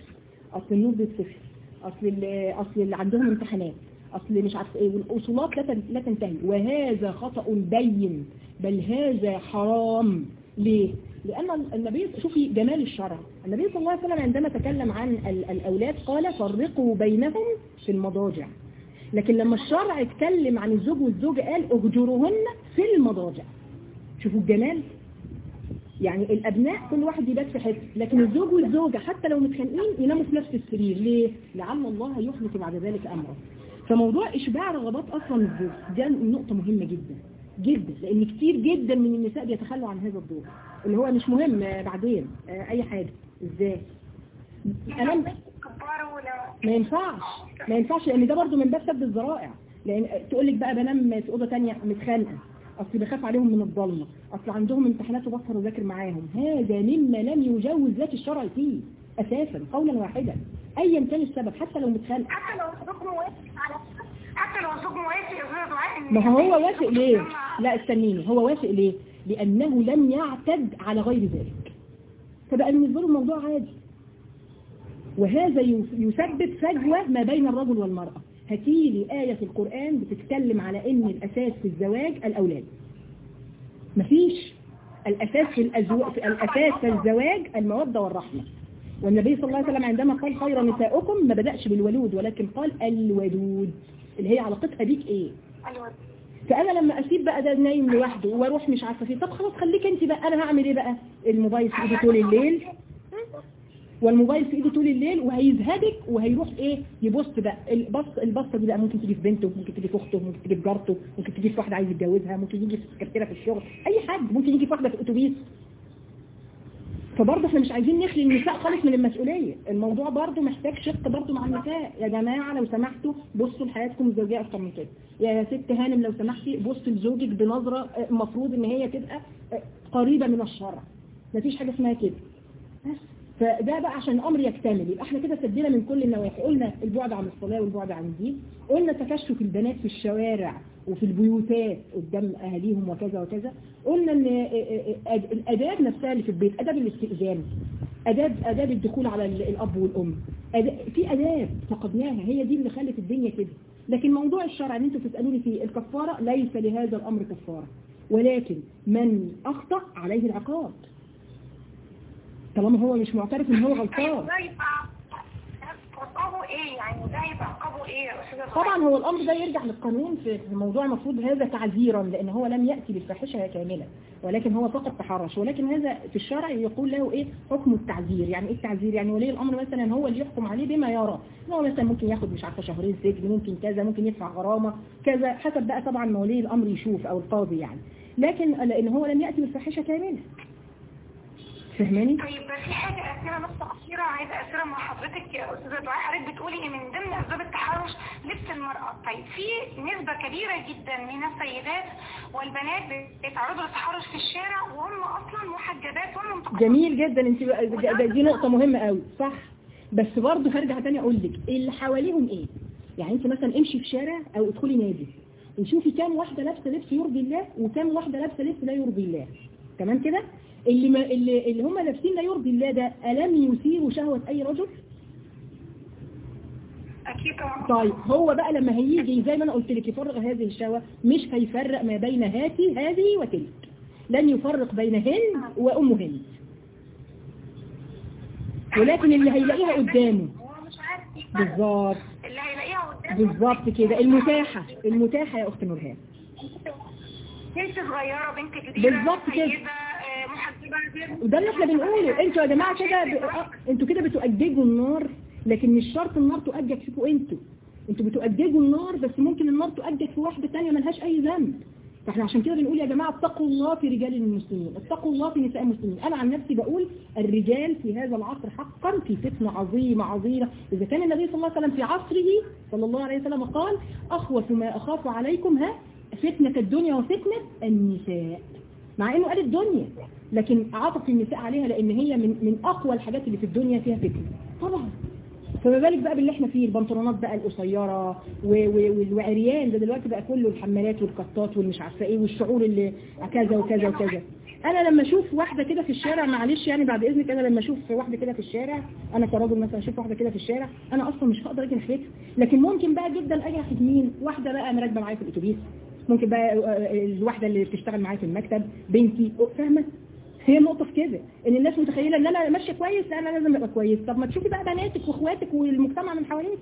اصل النور بيتفصل اصل ال- اصل اللي عندهم امتحانات اصل مش عارف ايه والاصولات لا تن- لا تنتهي وهذا خطأ بين بل هذا حرام ليه؟ لأن النبي شوفي جمال الشرع النبي صلى الله عليه وسلم عندما تكلم عن ال- الأولاد قال فرقوا بينهم في المضاجع لكن لما الشرع اتكلم عن الزوج والزوجة قال اهجروهن في المضاجع شوفوا الجمال يعني الأبناء كل واحد يبات في حته لكن الزوج والزوجة حتى لو متخانقين يناموا في نفس السرير ليه؟ لعل الله يحدث بعد ذلك أمره فموضوع إشباع رغبات أصلا الزوج ده نقطة مهمة جدا جدا لأن كتير جدا من النساء بيتخلوا عن هذا الدور اللي هو مش مهم آه، بعدين آه، أي حاجة إزاي؟ أنا كبار ولا ما ينفعش ما ينفعش لان ده برضو من باب سد الذرائع لان تقول لك بقى بنام في اوضه ثانيه متخانقه اصل بخاف عليهم من الضلمه اصل عندهم امتحانات وبسهر وذاكر معاهم هذا مما لم يجوز ذات الشرع فيه اساسا قولا واحدا ايا كان السبب حتى لو متخانقه حتى لو الزوج موافق على حتى لو الزوج موافق يا استاذ دعاء ان ما هو وافق ليه لا استنيني هو وافق ليه لانه لم يعتد على غير ذلك فبقى بالنسبه له الموضوع عادي وهذا يس- يسبب فجوة ما بين الرجل والمرأة هاتيلي آية في القرآن بتتكلم على ان الأساس في الزواج الأولاد مفيش الأساس في, الأزو... في الأساس في الزواج المودة والرحمة والنبي صلى الله عليه وسلم عندما قال خير نساؤكم ما بدأش بالولود ولكن قال الودود اللي هي علاقتها بيك ايه ايوه فانا لما اسيب بقى ده نايم لوحده واروح مش عارفه فين طب خلاص خليك انت بقى انا هعمل ايه بقى الموبايل في ايدي طول الليل والموبايل في ايده طول الليل وهيزهدك وهيروح ايه يبص بقى البص البصه دي بقى ممكن تيجي في بنته ممكن تيجي في اخته ممكن تيجي في جارته ممكن تيجي في واحده عايز يتجوزها ممكن يجي في سكرتيره في الشغل اي حد ممكن يجي في واحده في الاتوبيس فبرضه احنا مش عايزين نخلي النساء خالص من المسؤوليه الموضوع برضه محتاج شق برضه مع النساء يا جماعه لو سمحتوا بصوا لحياتكم الزوجيه اكتر من كده يا ست هانم لو سمحتي بص لزوجك بنظره آه، المفروض ان هي تبقى آه، قريبه من الشرع مفيش حاجه اسمها كده بس فده بقى عشان الامر يكتمل يبقى احنا كده سدينا من كل النواحي قلنا البعد عن الصلاه والبعد عن الدين قلنا تكشف البنات في الشوارع وفي البيوتات قدام اهاليهم وكذا وكذا قلنا ان اه اه اه الاداب نفسها اللي في البيت اداب الاستئذان اداب اداب الدخول على ال- الاب والام أداب في اداب فقدناها هي دي اللي خلت الدنيا كده لكن موضوع الشرع اللي انتوا بتسالوني فيه الكفاره ليس لهذا الامر كفاره ولكن من اخطا عليه العقاب طالما هو مش معترف ان هو طيب غلطان ده يبقى عقابه ايه يعني ده يبقى عقابه ايه يا استاذ دعاء طبعا هو الامر ده يرجع للقانون في في موضوع المفروض هذا تعذيرا لان هو لم ياتي بالفاحشه كامله ولكن هو فقط تحرش ولكن هذا في الشرع يقول له ايه حكم التعذير يعني ايه التعذير يعني ولي الامر مثلا هو اللي يحكم عليه بما يرى إن هو مثلا ممكن ياخد مش عارفه شهرين سجن ممكن كذا ممكن يدفع غرامه كذا حسب بقى طبعا ما ولي الامر يشوف او القاضي يعني لكن لان هو لم ياتي بالفاحشه كامله فهماني طيب في حاجة أسئلة نص أخيرة عايزة أسئلة مع حضرتك يا أستاذة دعاء حضرتك بتقولي إن من ضمن أسباب التحرش لبس المرأة طيب في نسبة كبيرة جدا من السيدات والبنات بيتعرضوا للتحرش في الشارع وهم أصلا محجبات وهم متقدمات جميل جدا انت بقى- ده- ده- دي نقطة مهمة قوي صح بس برضه هرجع تاني اقول لك اللي حواليهم ايه يعني انت مثلا امشي في شارع او ادخلي نادي وشوفي كام واحدة لابسة لبس يرضي الله وكام واحدة لابسة لبس لا يرضي الله تمام كده اللي ما اللي, اللي هم لابسين لا يرضي الله ده ألم يثيروا شهوة أي رجل أكيد طبعا طيب هو بقى لما هيجي زي ما انا قلت لك يفرغ هذه الشهوة مش هيفرق ما بين هاتي هذه وتلك لن يفرق بين هند وأم هند ولكن اللي هيلاقيها قدامه هو مش عارف يفرق. بالظبط اللي هيلاقيها قدامه بالظبط كده المتاحة المتاحة يا أخت نورهان بنت صغيرة بنت كبيرة بالظبط كده. سيدة آه، محجبة غير وده اللي احنا بنقوله انتوا يا جماعة كده ب... آه، انتوا كده بتؤججوا النار لكن مش شرط النار تؤجج فيكم انتوا انتوا بتؤججوا النار بس ممكن النار تؤجج في واحدة تانية ملهاش اي ذنب فاحنا عشان كده بنقول يا جماعة اتقوا الله في رجال المسلمين اتقوا الله في نساء المسلمين انا عن نفسي بقول الرجال في هذا العصر حقا في فتنة عظيمة عظيمة اذا كان النبي صلى الله عليه وسلم في عصره صلى الله عليه وسلم قال اخوف ما اخاف عليكم ها فتنة الدنيا وفتنة النساء مع انه قال الدنيا لكن عطف النساء عليها لان هي من من اقوى الحاجات اللي في الدنيا فيها فتنة طبعا فما بالك بقى باللي احنا فيه البنطلونات بقى القصيره و- و- والعريان ده دلوقتي بقى كله الحمالات والقطات والمش عارفه ايه والشعور اللي كذا وكذا وكذا انا لما اشوف واحده كده في الشارع معلش يعني بعد اذنك انا لما اشوف واحده كده في الشارع انا كراجل مثلا اشوف واحده كده في الشارع انا اصلا مش هقدر اجي ناحيتها لكن ممكن بقى جدا اجي ناحيه مين واحده بقى انا راكبه معايا في الاتوبيس ممكن بقى آه، الواحده اللي بتشتغل معايا في المكتب بنتي فاهمه هي النقطة في كده ان الناس متخيلة ان انا ماشية كويس لا انا لازم ابقى كويس طب ما تشوفي بقى بناتك واخواتك والمجتمع من حواليك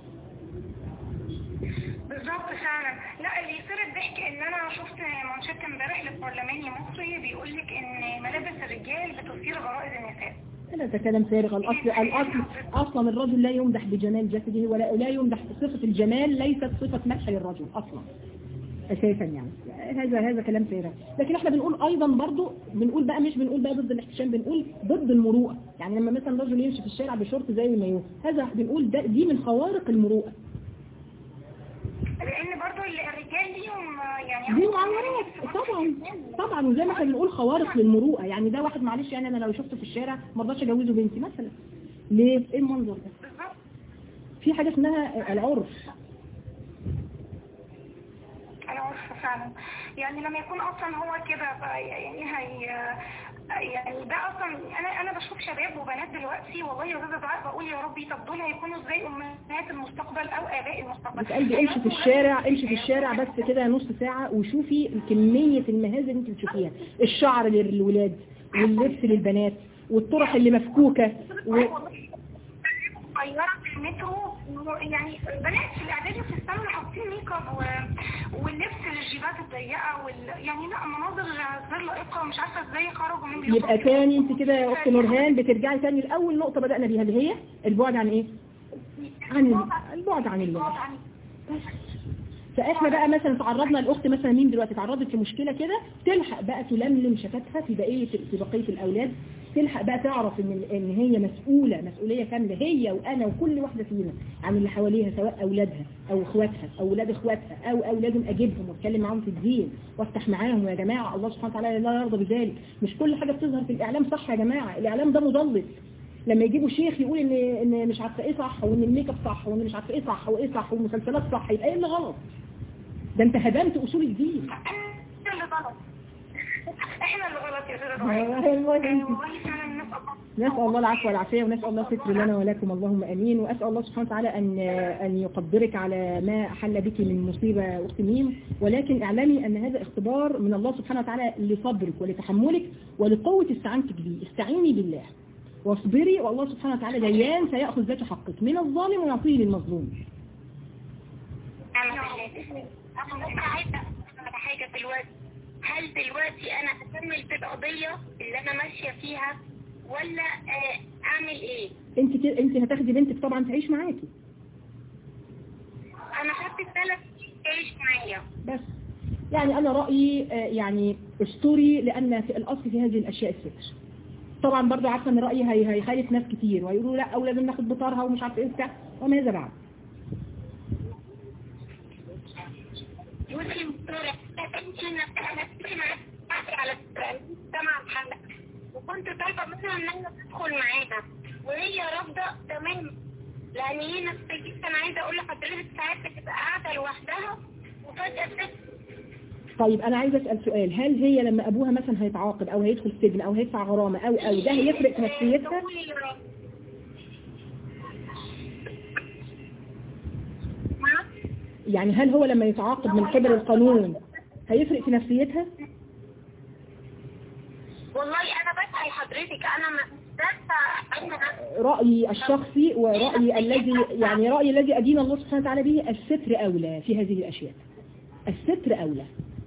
بالظبط فعلا لا اللي يصير الضحك ان انا شفت منشط امبارح للبرلماني مصري بيقول لك ان ملابس الرجال بتثير غرائز النساء لا ده كلام فارغ الاصل الاصل اصلا الرجل لا يمدح بجمال جسده ولا لا يمدح صفة الجمال ليست صفة مدح للرجل اصلا اساسا يعني هذا هذا كلام فارغ لكن احنا بنقول ايضا برضو بنقول بقى مش بنقول بقى ضد الاحتشام بنقول ضد المروءه يعني لما مثلا رجل يمشي في الشارع بشورت زي المايوه هذا بنقول ده دي من خوارق المروءه لان برضو الرجال ليهم يعني دي معاملات طبعا طبعا وزي ما احنا بنقول خوارق للمروءه يعني ده واحد معلش يعني انا لو شفته في الشارع ما رضاش اجوزه بنتي مثلا ليه ايه المنظر ده بالظبط في حاجه اسمها العرف العرف فعلا يعني لما يكون اصلا هو كده ف- يعني هي يعني ده اصلا انا انا بشوف شباب وبنات دلوقتي والله يا استاذه دعاء بقول يا ربي طب دول هيكونوا ازاي امهات المستقبل او اباء المستقبل بس قلبي امشي في الشارع امشي في الشارع بس كده نص ساعة وشوفي كمية المهازل اللي انت بتشوفيها الشعر للولاد واللبس للبنات والطرح اللي مفكوكة و... صغيرة في المترو يعني بنات في الاعدادي في الثانوي حاطين ميك اب و- واللبس الجيبات الضيقة وال... يعني لا مناظر غير لائقة ومش عارفة ازاي خرجوا من بيوتهم يبقى تاني انت كده يا اخت نورهان بترجعي تاني لاول نقطة بدأنا بيها اللي هي البعد عن ايه عن ال- البعد عن الله بس فاحنا بقى مثلا تعرضنا الاخت مثلا مين دلوقتي تعرضت لمشكله كده تلحق بقى تلملم شفتها في بقيه في بقيه الاولاد تلحق بقى تعرف ان ان هي مسؤوله مسؤوليه كامله هي وانا وكل واحده فينا عن اللي حواليها سواء اولادها او اخواتها او اولاد اخواتها او اولادهم اجيبهم واتكلم معاهم في الدين وافتح معاهم يا جماعه الله سبحانه وتعالى لا يرضى بذلك مش كل حاجه بتظهر في الاعلام صح يا جماعه الاعلام ده مضلل لما يجيبوا شيخ يقول ان ان مش عارفه ايه صح وان الميك اب صح وان مش عارفه ايه صح وايه صح والمسلسلات صح يبقى ايه اللي غلط ده انت هدمت اصول الدين احنا اللي غلط احنا اللي غلط يا استاذة دعاء والله يعني انت والله فعلا نسأل الله نسأل الله العفو والعافية ونسأل الله ستر لنا ولكم اللهم أمين وأسأل الله سبحانه وتعالى أن أن يقدرك على ما أحل بك من مصيبة أخت ميم ولكن اعلمي أن هذا اختبار من الله سبحانه وتعالى لصبرك ولتحملك ولقوة استعانتك به استعيني بالله واصبري والله سبحانه وتعالى ديان سيأخذ ذات حقك من الظالم ويعطيه للمظلوم انا ممكن عايزه أسأل على حاجه دلوقتي هل دلوقتي انا اكمل في القضيه اللي انا ماشيه فيها ولا آه، اعمل ايه انت ك- انت هتاخدي بنتك طبعا تعيش معاكي انا خدت ثلاث تعيش معايا بس يعني أنا رأيي آه، يعني أسطوري لأن في الأصل في هذه الأشياء الستر طبعا برضو عارفة أن رأيي هي- هيخالف ناس كتير ويقولوا لا أو لازم ناخد بطارها ومش عارفة إيه وبتاع وماذا بعد بصي دكتورة انت نفسي معاكي على سمع الحلقة وكنت طالبة منها ان انا ادخل معاها وهي رافضة تمام لان هي نفسيتي انا عايزة اقول لحضرتك ساعات بتبقى قاعدة لوحدها وفجأة بت- طيب أنا عايزة أسأل سؤال هل هي لما أبوها مثلا هيتعاقب أو هيدخل سجن أو هيدفع غرامة أو أو ده هيفرق في نفسيتها تقول يا رب. نعم؟ يعني هل هو لما يتعاقب من قبل القانون هيفرق في نفسيتها والله انا بسأل حضرتك انا ما دافعة انا رأيي الشخصي ورأيي الذي يعني رأيي الذي أدين الله سبحانه وتعالى به الستر أولى في هذه الأشياء الستر أولى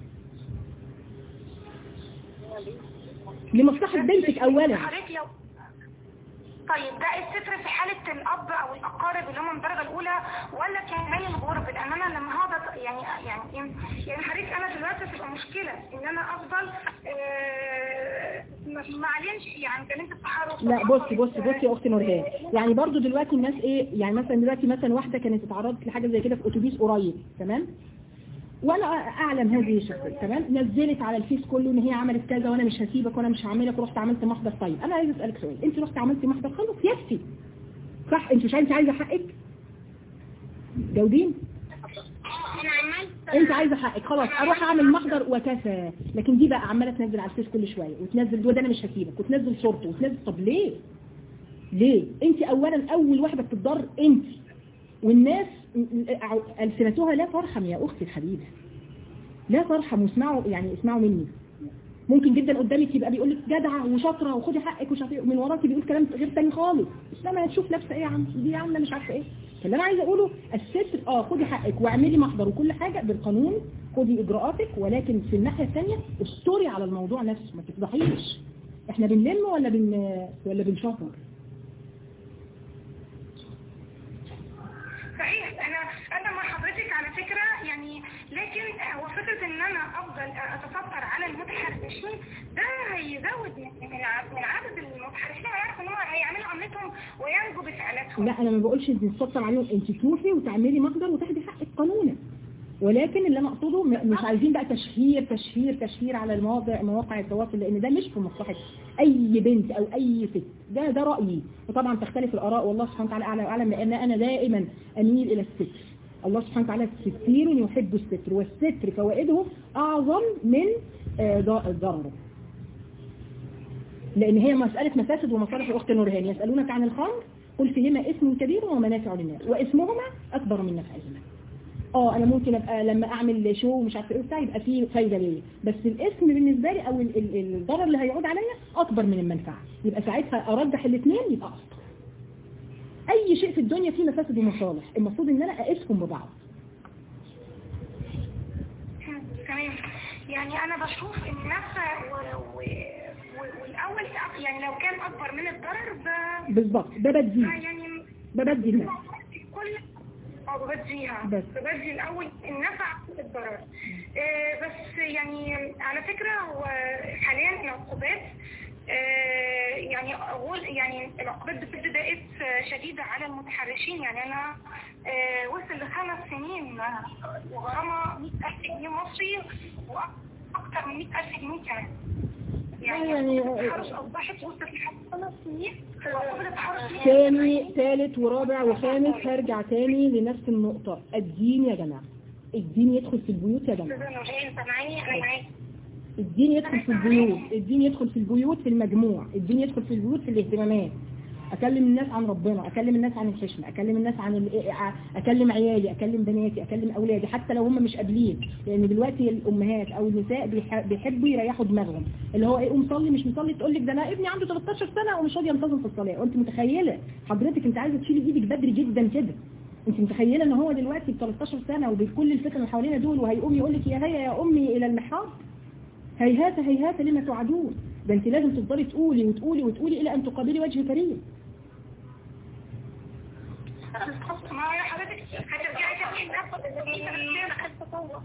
لمصلحة بنتك أولا حضرتك لو طيب ده الستر في حالة الأب أو الأقارب اللي هم من الدرجة الأولى ولا كمان الغرب لأن أنا لما هقعد يعني يعني يعني حضرتك أنا دلوقتي تبقى مشكلة إن أنا أفضل آه، ما ما اعلنش يعني كلمة التحرش لا بصي بصي بصي يا اختي نورهان يعني برضو دلوقتي الناس ايه يعني مثلا دلوقتي مثلا واحده كانت اتعرضت لحاجه زي كده في اتوبيس قريب تمام وانا اعلم هذه الشخصيه تمام نزلت على الفيس كله ان هي عملت كذا وانا مش هسيبك وانا مش هعملك ورحت عملت محضر طيب انا عايز اسالك سؤال انت رحت عملتي محضر خلاص يكفي صح انت مش انت عايزه حقك جاوبين انا عملت انت عايزه حقك خلاص اروح اعمل محضر وكفى لكن دي بقى عماله تنزل على الفيس كل شويه وتنزل وده انا مش هسيبك وتنزل صورته وتنزل طب ليه ليه انت اولا اول واحده بتضر انت والناس م- م- السنتها لا ترحم يا اختي الحبيبه لا ترحم واسمعوا يعني اسمعوا مني ممكن جدا قدامك يبقى بيقول لك جدعه وشاطره وخدي حقك ومش عارفه ايه ومن وراكي بيقول كلام غير تاني خالص لما تشوف لابسه ايه يا عم دي عامله مش عارفه ايه فاللي انا عايزه اقوله الستر اه خدي حقك واعملي محضر وكل حاجه بالقانون خدي اجراءاتك ولكن في الناحيه الثانيه استوري على الموضوع نفسه ما تفضحيش احنا بنلم ولا بن ولا بنشهر صحيح انا انا مع حضرتك على فكره يعني لكن هو فكره ان انا افضل اتستر على المتحرشين ده هيزود من من ع- من عدد المتحرشين هيعرفوا ان هم هيعملوا عملتهم وينجوا بفعلاتهم لا انا ما بقولش انت تسطر عليهم انت تروحي وتعملي محضر وتاخدي حقك قانونا ولكن اللي انا اقصده م- مش عايزين بقى تشهير تشهير تشهير على المواقع مواقع التواصل لان ده مش في مصلحه اي بنت او اي ست ده ده رايي وطبعا تختلف الاراء والله سبحانه وتعالى اعلى واعلم لان انا دائما اميل الى الستر الله سبحانه وتعالى ستير يحب الستر والستر فوائده اعظم من آه، ض- ضرره لان هي مساله مفاسد ومصالح اخت نورهان يسالونك عن الخمر قل فيهما اسم كبير ومنافع للناس واسمهما اكبر من نفعهما اه انا ممكن ابقى لما اعمل شو مش عارفه ايه بتاع يبقى فيه فايده ليا بس الاسم بالنسبه لي او ال- ال- الضرر اللي هيعود عليا اكبر من المنفعه يبقى ساعتها ارجح الاثنين يبقى افضل اي شيء في الدنيا فيه مفاسد ومصالح المفروض ان انا اقيسهم ببعض تمام يعني انا بشوف ان نفع و... و... و... والاول يعني لو كان اكبر من الضرر ب... بالظبط ده بدي يعني ببدي الناس كل اه ببديها بس. ببدي الاول النفع الضرر آه بس يعني على فكرة هو حاليا العقوبات آه يعني أقول يعني العقوبات بتبدأ بقت شديدة على المتحرشين يعني أنا آه وصل لخمس سنين وغرامة 100000 جنيه مصري وأكثر من 100000 جنيه كمان يعني يعني- التحرش أصبحت وصلت لحد خمس سنين وعقوبة التحرش تاني ثالث ورابع وخامس هرجع تاني لنفس النقطة الدين يا جماعة الدين يدخل في البيوت يا جماعة أستاذة نورهان سامعاني أنا معاكي الدين يدخل في البيوت الدين يدخل في البيوت في المجموع الدين يدخل في البيوت في الاهتمامات اكلم الناس عن ربنا اكلم الناس عن الحشمه اكلم الناس عن ال- اكلم عيالي اكلم بناتي اكلم اولادي حتى لو هم مش قابلين لان دلوقتي الامهات او النساء بيح- بيحبوا يريحوا دماغهم اللي هو ايه قوم صلي مش مصلي تقول لك ده انا ابني عنده 13 سنه ومش راضي ينتظم في الصلاه وانت متخيله حضرتك انت عايزه تشيلي ايدك بدري جدا كده انت متخيله ان هو دلوقتي ب 13 سنه وبكل الفتن اللي حوالينا دول وهيقوم يقول لك يا هيا يا امي الى المحراب هيهات هيهات لما توعدون ده انت لازم تفضلي تقولي وتقولي وتقولي الى ان تقابلي وجه كريم بالظبط ما هي حضرتك هترجعي تاني نفس التطور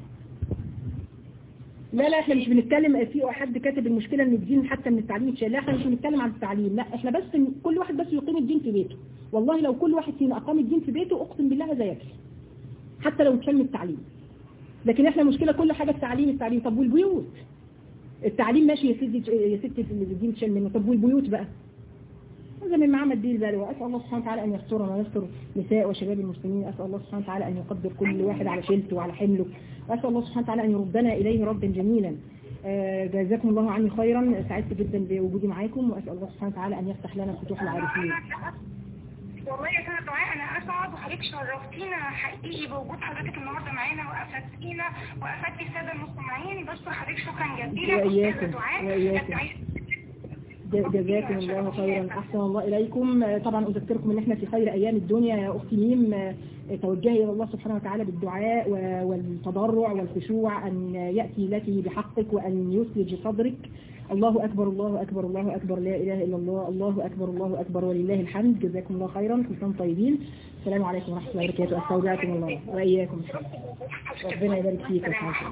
لا لا احنا مش بنتكلم في حد كاتب المشكله ان الدين حتى من التعليم يتشال لا احنا مش بنتكلم عن التعليم لا احنا بس كل واحد بس يقيم الدين في بيته والله لو كل واحد فينا اقام الدين في بيته اقسم بالله هذا يكفي حتى لو اتشال من التعليم لكن احنا مشكله كل حاجه التعليم التعليم طب والبيوت التعليم ماشي يا ستي يا ستي الدين اتشال منه طب والبيوت بقى هذا من معامل الدين البالي وأسأل الله سبحانه وتعالى أن يسترنا ويستر نساء وشباب المسلمين أسأل الله سبحانه وتعالى أن يقدر كل واحد على شيلته وعلى حمله وأسأل الله سبحانه وتعالى أن يردنا إليه ردا جميلا آه، جزاكم الله عني خيرا سعدت جدا بوجودي معاكم وأسأل الله سبحانه وتعالى أن يفتح لنا فتوح العارفين والله يا سنة دعاء أنا أسعد وحضرتك شرفتينا حقيقي بوجود حضرتك النهاردة معانا وأفدتينا وأفدتي السادة المستمعين بس حضرتك شكرا جزيلا وإياكم، أستاذة دعاء وإياكم. أدعي- ج- جزاكم الله خيرا أحسن الله إليكم آه، طبعا أذكركم أن احنا في خير أيام الدنيا يا أختي ميم آه، توجهي إلى الله سبحانه وتعالى بالدعاء و- والتضرع والخشوع أن يأتي لك بحقك وأن يثلج صدرك الله أكبر الله أكبر الله أكبر لا إله إلا الله الله أكبر الله أكبر ولله الحمد جزاكم الله خيرا كل سنة وانتم طيبين السلام عليكم ورحمة الله وبركاته أستودعكم الله وإياكم ربنا يبارك فيك يا حبيبي